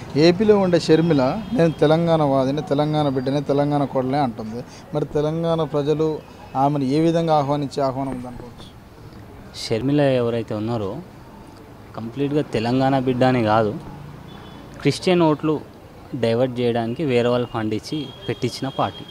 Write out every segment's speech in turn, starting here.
ఏపీలో ఉండే షర్మిల నేను తెలంగాణ వాదిని తెలంగాణ బిడ్డని తెలంగాణ కోడలే అంటుంది మరి తెలంగాణ ప్రజలు ఆమెను ఏ విధంగా ఆహ్వానించే ఆహ్వానం ఉందనుకోవచ్చు షర్మిల ఎవరైతే ఉన్నారో కంప్లీట్గా తెలంగాణ బిడ్డ అని కాదు క్రిస్టియన్ ఓట్లు డైవర్ట్ చేయడానికి వేరే వాళ్ళు ఫండ్ ఇచ్చి పెట్టించిన పార్టీ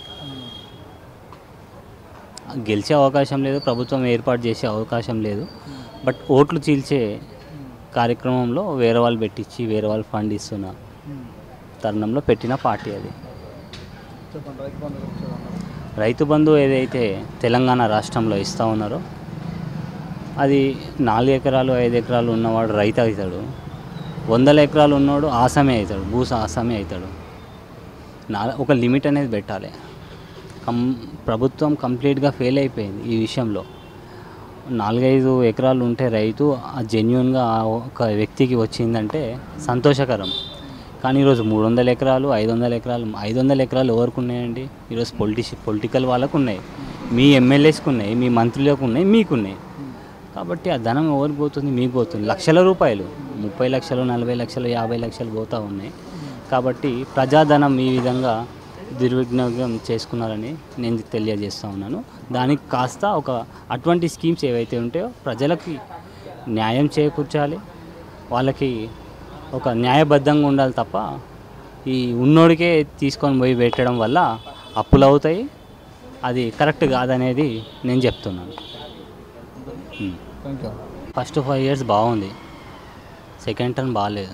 గెలిచే అవకాశం లేదు ప్రభుత్వం ఏర్పాటు చేసే అవకాశం లేదు బట్ ఓట్లు చీల్చే కార్యక్రమంలో వేరే వాళ్ళు పెట్టించి వేరే వాళ్ళు ఫండ్ ఇస్తున్న తరుణంలో పెట్టిన పార్టీ అది చెప్పండి రైతు బంధు గురించి ఏమన్నారు? రైతు బంధు ఏదైతే తెలంగాణ రాష్ట్రంలో ఇస్తూ ఉన్నారో అది నాలుగు ఎకరాలు ఐదు ఎకరాలు ఉన్నవాడు రైతు అవుతాడు వందల ఎకరాలు ఉన్నవాడు ఆసామే అవుతాడు భూస ఆసామే అవుతాడు నా ఒక లిమిట్ అనేది పెట్టాలి కం ప్రభుత్వం కంప్లీట్గా ఫెయిల్ అయిపోయింది ఈ విషయంలో నాలుగైదు ఎకరాలు ఉంటే రైతు ఆ జెన్యున్గా ఆ ఒక వ్యక్తికి వచ్చిందంటే సంతోషకరం కానీ ఈరోజు మూడు వందల ఎకరాలు ఐదు వందల ఎకరాలు ఐదు వందల ఎకరాలు ఎవరికి ఉన్నాయండి ఈరోజు పొలిటిషి పొలిటికల్ వాళ్ళకు ఉన్నాయి మీ ఎమ్మెల్యేస్కి ఉన్నాయి మీ మంత్రులకు ఉన్నాయి మీకు ఉన్నాయి కాబట్టి ఆ ధనం ఎవరికి పోతుంది మీకు పోతుంది లక్షల రూపాయలు ముప్పై లక్షలు నలభై లక్షలు యాభై లక్షలు పోతూ ఉన్నాయి కాబట్టి ప్రజాధనం ఈ విధంగా దుర్వినియోగం చేసుకున్నారని నేను తెలియజేస్తూ ఉన్నాను దానికి కాస్త ఒక అటువంటి స్కీమ్స్ ఏవైతే ఉంటాయో ప్రజలకి న్యాయం చేకూర్చాలి వాళ్ళకి ఒక న్యాయబద్ధంగా ఉండాలి తప్ప ఈ ఉన్నోడికే తీసుకొని పోయి పెట్టడం వల్ల అప్పులు అవుతాయి అది కరెక్ట్ కాదనేది నేను చెప్తున్నాను ఉమ్. Thank you first five years బాగుంది సెకండ్ టర్మ్ బాగాలేదు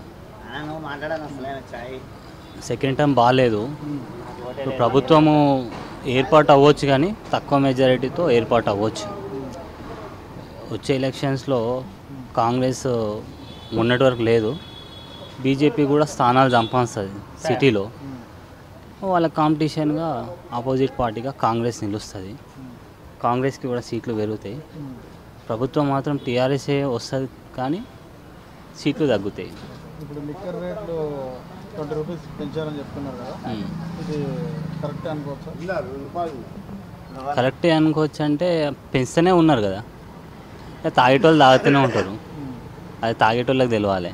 సెకండ్ టర్మ్ బాగాలేదు ఇప్పుడు ప్రభుత్వము ఏర్పాటు అవ్వచ్చు కానీ తక్కువ మెజారిటీతో ఏర్పాటు అవ్వచ్చు వచ్చే ఎలక్షన్స్లో కాంగ్రెస్ మొన్నటి వరకు లేదు బీజేపీ కూడా స్థానాలు సంపాదిస్తుంది సిటీలో వాళ్ళ కాంపిటీషన్గా ఆపోజిట్ పార్టీగా కాంగ్రెస్ నిలుస్తుంది కాంగ్రెస్కి కూడా సీట్లు పెరుగుతాయి ప్రభుత్వం మాత్రం టీఆర్ఎస్ఏ వస్తుంది కానీ సీట్లు తగ్గుతాయి ఇప్పుడు లిక్కర్ రేట్లు ట్వంటీ రూపీస్ పెంచారని చెప్తున్నారు కదా ఉమ్. ఇది కరెక్టే అనుకోవచ్చా కరెక్టే అనుకోవచ్చు అంటే పెంచుతూనే ఉన్నారు కదా ఇక తాగేటోళ్ళు తాగుతూనే ఉంటారు అది తాగేటోళ్ళకి తెలియాలి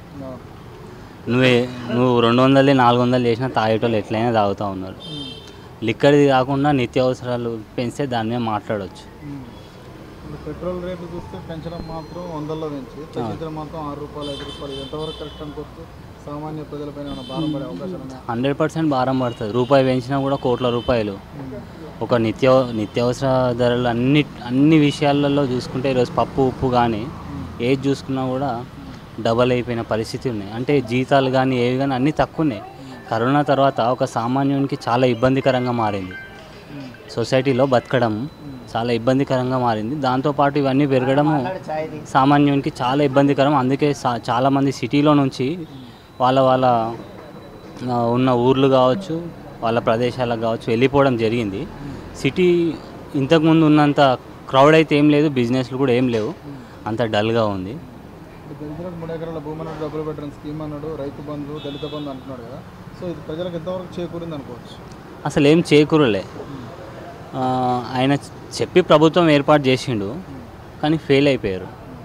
నువ్వే నువ్వు రెండు వందలు నాలుగు వందలు చేసినా తాగేటోళ్ళు ఎట్లయినా తాగుతూ ఉన్నారు లిక్కర్ది కాకుండా నిత్యావసరాలు పెంచితే దాని మీద మాట్లాడవచ్చు ఇప్పుడు పెట్రోల్ రేట్లు చూస్తే పెంచడం మాత్రం వందల్లో పెంచి తగ్గించడం మాత్రం ఆరు రూపాయలు ఐదు రూపాయలు ఇది ఎంతవరకు కరెక్ట్ అనుకోవచ్చు సామాన్య ప్రజలపైన ఏమైనా భారం పడే అవకాశాలు ఉన్నాయా హండ్రెడ్ పర్సెంట్ భారం పడుతుంది రూపాయి పెంచినా కూడా కోట్ల రూపాయలు ఒక నిత్య నిత్యావసర ధరలు అన్ని అన్ని విషయాలలో చూసుకుంటే ఈరోజు పప్పు ఉప్పు కానీ ఏది చూసుకున్నా కూడా డబల్ అయిపోయిన పరిస్థితి ఉన్నాయి అంటే జీతాలు కానీ ఏవి కానీ అన్నీ తక్కువ ఉన్నాయి కరోనా తర్వాత ఒక సామాన్యునికి చాలా ఇబ్బందికరంగా మారింది సొసైటీలో బతకడం చాలా ఇబ్బందికరంగా మారింది దాంతోపాటు ఇవన్నీ పెరగడము సామాన్యునికి చాలా ఇబ్బందికరం అందుకే సా- చాలామంది సిటీలో నుంచి వాళ్ళ వాళ్ళ ఆ, ఉన్న ఊర్లు కావచ్చు వాళ్ళ ప్రదేశాలకు కావచ్చు వెళ్ళిపోవడం జరిగింది సిటీ ఇంతకుముందు ఉన్నంత క్రౌడ్ అయితే ఏం లేదు బిజినెస్లు కూడా ఏం లేవు అంత డల్గా ఉంది ఇప్పుడు దళితులకు మూడు ఎకరాల భూమి అన్నాడు డబ్బులు పెట్టిన స్కీమ్ అన్నాడు రైతు బంధు దళిత బంధు అంటున్నాడు కదా సో ఇది ప్రజలకు ఎంతవరకు చేకూరింది అనుకోవచ్చు అసలు ఏం చేకూరలే ఆ, ఆయన చెప్పి ప్రభుత్వం ఏర్పాటు చేసిండు కానీ ఫెయిల్ అయిపోయారు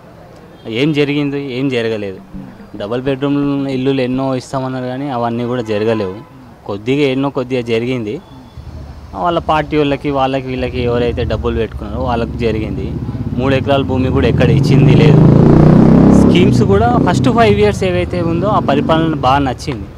ఏం జరిగింది ఏం జరగలేదు డబల్ బెడ్రూమ్ ఇల్లులు ఎన్నో ఇస్తామన్నారు కానీ అవన్నీ కూడా జరగలేవు కొద్దిగా ఎన్నో కొద్దిగా జరిగింది వాళ్ళ పార్టీ వాళ్ళకి వాళ్ళకి వీళ్ళకి ఎవరైతే డబ్బులు పెట్టుకున్నారో వాళ్ళకి జరిగింది మూడు ఎకరాల భూమి కూడా ఎక్కడ ఇచ్చింది లేదు స్కీమ్స్ కూడా ఫస్ట్ ఫైవ్ ఇయర్స్ ఏవైతే ఉందో ఆ పరిపాలన బాగా నచ్చింది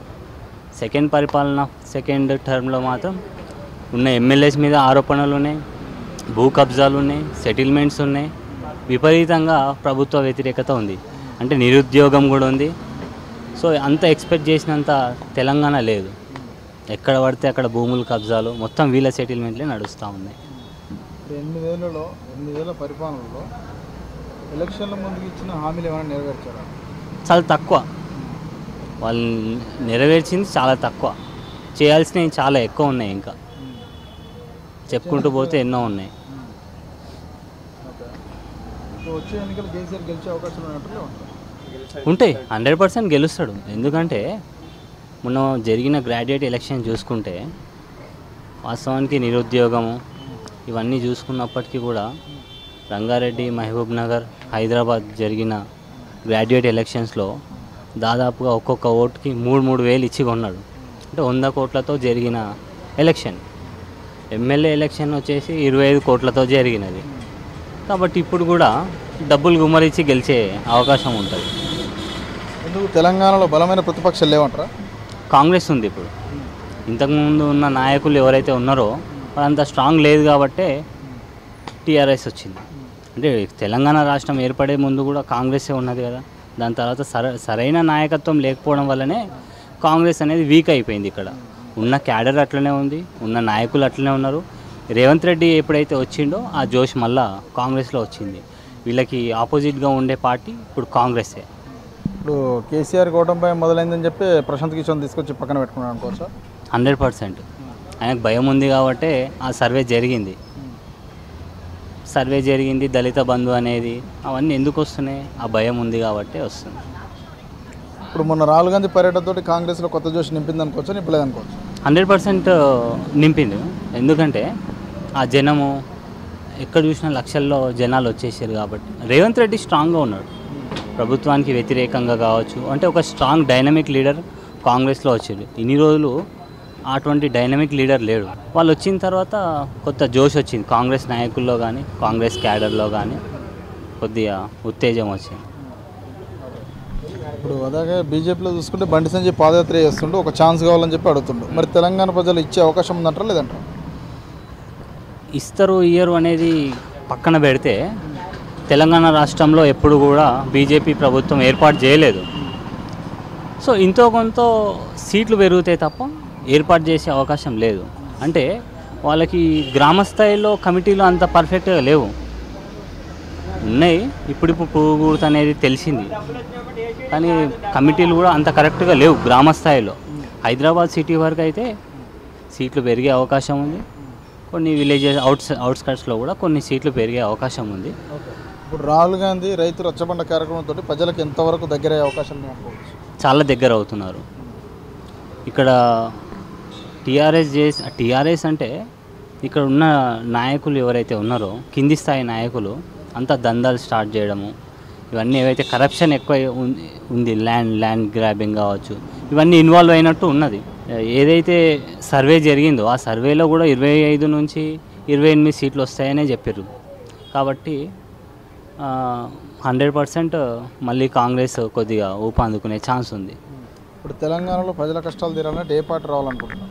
సెకండ్ పరిపాలన సెకండ్ టర్మ్లో మాత్రం ఉన్న ఎమ్మెల్యేస్ మీద ఆరోపణలు ఉన్నాయి భూ కబ్జాలు ఉన్నాయి సెటిల్మెంట్స్ ఉన్నాయి విపరీతంగా ప్రభుత్వ వ్యతిరేకత ఉంది అంటే నిరుద్యోగం కూడా ఉంది సో అంత ఎక్స్పెక్ట్ చేసినంత తెలంగాణ లేదు ఎక్కడ పడితే అక్కడ భూములు కబ్జాలు మొత్తం వీళ్ళ సెటిల్మెంట్లే నడుస్తూ ఉన్నాయి ఇప్పుడు ఎనిమిదేళ్లలో ఎనిమిదేళ్ల పరిపాలనలో ఎలక్షన్ల ముందుకు ఇచ్చిన హామీలు ఏమైనా నెరవేర్చారా చాలా తక్కువ వాళ్ళు నెరవేర్చింది చాలా తక్కువ చేయాల్సినవి చాలా ఎక్కువ ఉన్నాయి ఇంకా చెప్పుకుంటూ పోతే ఎన్నో ఉన్నాయి ఓకే ఇప్పుడు వచ్చే ఎన్నికలు కేసీఆర్ గెలిచే అవకాశాలు ఉన్నట్లే ఉంటాయి ఉంటాయి హండ్రెడ్ పర్సెంట్ గెలుస్తాడు ఎందుకంటే మొన్న జరిగిన గ్రాడ్యుయేట్ ఎలక్షన్ చూసుకుంటే వాస్తవానికి నిరుద్యోగము ఇవన్నీ చూసుకున్నప్పటికీ కూడా రంగారెడ్డి మహబూబ్ నగర్ హైదరాబాద్ జరిగిన గ్రాడ్యుయేట్ ఎలక్షన్స్లో దాదాపుగా ఒక్కొక్క ఓటుకి మూడు మూడు వేలు ఇచ్చి కొన్నాడు అంటే వంద కోట్లతో జరిగిన ఎలక్షన్ ఎమ్మెల్యే ఎలక్షన్ వచ్చేసి ఇరవై ఐదు కోట్లతో జరిగినది కాబట్టి ఇప్పుడు కూడా డబ్బులు గుమ్మరించి గెలిచే అవకాశం ఉంటుంది ఎందుకు తెలంగాణలో బలమైన ప్రతిపక్షాలు లేవంటారా కాంగ్రెస్ ఉంది ఇప్పుడు ఇంతకుముందు ఉన్న నాయకులు ఎవరైతే ఉన్నారో వాళ్ళంత స్ట్రాంగ్ లేదు కాబట్టే టీఆర్ఎస్ వచ్చింది అంటే తెలంగాణ రాష్ట్రం ఏర్పడే ముందు కూడా కాంగ్రెసే ఉన్నది కదా దాని తర్వాత సర సరైన నాయకత్వం లేకపోవడం వల్లనే కాంగ్రెస్ అనేది వీక్ అయిపోయింది ఇక్కడ ఉన్న క్యాడర్ అట్లనే ఉంది ఉన్న నాయకులు అట్లనే ఉన్నారు రేవంత్ రెడ్డి ఎప్పుడైతే వచ్చిండో ఆ జోష్ మళ్ళా కాంగ్రెస్లో వచ్చింది వీళ్ళకి ఆపోజిట్గా ఉండే పార్టీ ఇప్పుడు కాంగ్రెసే ఇప్పుడు కేసీఆర్ కూటమిపై మొదలైందని చెప్పి ప్రశాంత్ కిషోర్ తీసుకొచ్చి పక్కన పెట్టుకున్నాను అనుకోవచ్చా హండ్రెడ్ పర్సెంట్ ఆయనకు భయం ఉంది కాబట్టే ఆ సర్వే జరిగింది సర్వే జరిగింది దళిత బంధు అనేది అవన్నీ ఎందుకు వస్తున్నాయి ఆ భయం ఉంది కాబట్టే వస్తుంది ఇప్పుడు మొన్న రాహుల్ గాంధీ పర్యటనతోటి కాంగ్రెస్లో కొత్త జోష్ నింపింది అనుకోవచ్చా నింపలేదు అనుకోవచ్చు హండ్రెడ్ పర్సెంట్ నింపింది ఎందుకంటే ఆ జనము ఎక్కడ చూసినా లక్షల్లో జనాలు వచ్చేసారు కాబట్టి రేవంత్ రెడ్డి స్ట్రాంగ్గా ఉన్నాడు ప్రభుత్వానికి వ్యతిరేకంగా కావచ్చు అంటే ఒక స్ట్రాంగ్ డైనమిక్ లీడర్ కాంగ్రెస్లో వచ్చాడు ఇన్ని రోజులు అటువంటి డైనమిక్ లీడర్ లేడు వాళ్ళు వచ్చిన తర్వాత కొత్త జోష్ వచ్చింది కాంగ్రెస్ నాయకుల్లో కానీ కాంగ్రెస్ క్యాడర్లో కానీ కొద్దిగా ఉత్తేజం వచ్చింది ఇప్పుడు అలాగే బీజేపీలో చూసుకుంటే బండి సంజయ్ పాదయాత్ర చేస్తుండు ఒక ఛాన్స్ కావాలని చెప్పి అడుగుతుండు మరి తెలంగాణ ప్రజలు ఇచ్చే అవకాశం ఉందంటారా లేదంటారా ఇస్తారు ఇయ్యరు అనేది పక్కన పెడితే తెలంగాణ రాష్ట్రంలో ఎప్పుడు కూడా బీజేపీ ప్రభుత్వం ఏర్పాటు చేయలేదు సో ఇంతో కొంత సీట్లు పెరుగుతాయి తప్ప ఏర్పాటు చేసే అవకాశం లేదు అంటే వాళ్ళకి గ్రామ స్థాయిలో కమిటీలు అంత పర్ఫెక్ట్గా లేవు ఉన్నాయి ఇప్పుడిప్పుడు పురుగుడుత అనేది తెలిసింది కానీ కమిటీలు కూడా అంత కరెక్ట్గా లేవు గ్రామ స్థాయిలో హైదరాబాద్ సిటీ వరకు అయితే సీట్లు పెరిగే అవకాశం ఉంది కొన్ని విలేజెస్ అవుట్స్ అవుట్స్కట్స్లో కూడా కొన్ని సీట్లు పెరిగే అవకాశం ఉంది ఇప్పుడు రాహుల్ గాంధీ రైతు రచ్చబండ కార్యక్రమంతో ప్రజలకు ఎంతవరకు దగ్గర అయ్యే అవకాశం ఉంది అనుకోవచ్చు చాలా దగ్గర అవుతున్నారు ఇక్కడ టీఆర్ఎస్ చేసి టీఆర్ఎస్ అంటే ఇక్కడ ఉన్న నాయకులు ఎవరైతే ఉన్నారో కింది స్థాయి నాయకులు అంతా దందాలు స్టార్ట్ చేయడము ఇవన్నీ ఏవైతే కరప్షన్ ఎక్కువ ఉంది ఉంది ల్యాండ్ ల్యాండ్ గ్రాబింగ్ కావచ్చు ఇవన్నీ ఇన్వాల్వ్ అయినట్టు ఉన్నది ఏదైతే సర్వే జరిగిందో ఆ సర్వేలో కూడా ఇరవై ఐదు నుంచి ఇరవై ఎనిమిది సీట్లు వస్తాయనే చెప్పారు కాబట్టి హండ్రెడ్ పర్సెంట్ మళ్ళీ కాంగ్రెస్ కొద్దిగా ఊప అందుకునే ఛాన్స్ ఉంది ఇప్పుడు తెలంగాణలో ప్రజల కష్టాలు తీరాలంటే ఏ పార్టీ రావాలనుకుంటున్నారు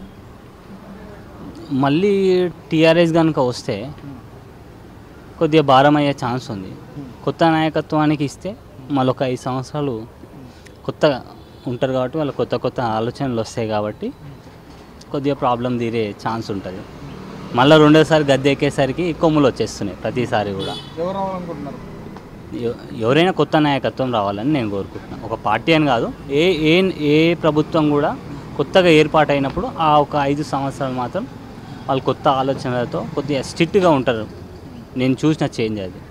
మళ్ళీ టీఆర్ఎస్ కనుక వస్తే కొద్దిగా భారం అయ్యే ఛాన్స్ ఉంది కొత్త నాయకత్వానికి ఇస్తే మళ్ళీ ఒక ఐదు సంవత్సరాలు కొత్తగా ఉంటారు కాబట్టి వాళ్ళ కొత్త కొత్త ఆలోచనలు వస్తాయి కాబట్టి కొద్దిగా ప్రాబ్లం తీరే ఛాన్స్ ఉంటుంది మళ్ళీ రెండోసారి గద్దె ఎక్కేసరికి కొమ్ములు వచ్చేస్తున్నాయి ప్రతిసారి కూడా ఎవరు రావాలనుకుంటున్నారు ఎవ- ఎవరైనా కొత్త నాయకత్వం రావాలని నేను కోరుకుంటున్నాను ఒక పార్టీ అని కాదు ఏ ఏ ఏ ప్రభుత్వం కూడా కొత్తగా ఏర్పాటైనప్పుడు ఆ ఒక ఐదు సంవత్సరాలు మాత్రం వాళ్ళు కొత్త ఆలోచనలతో కొద్దిగా స్ట్రిక్ట్గా ఉంటారు నేను చూసిన చేంజ్ అది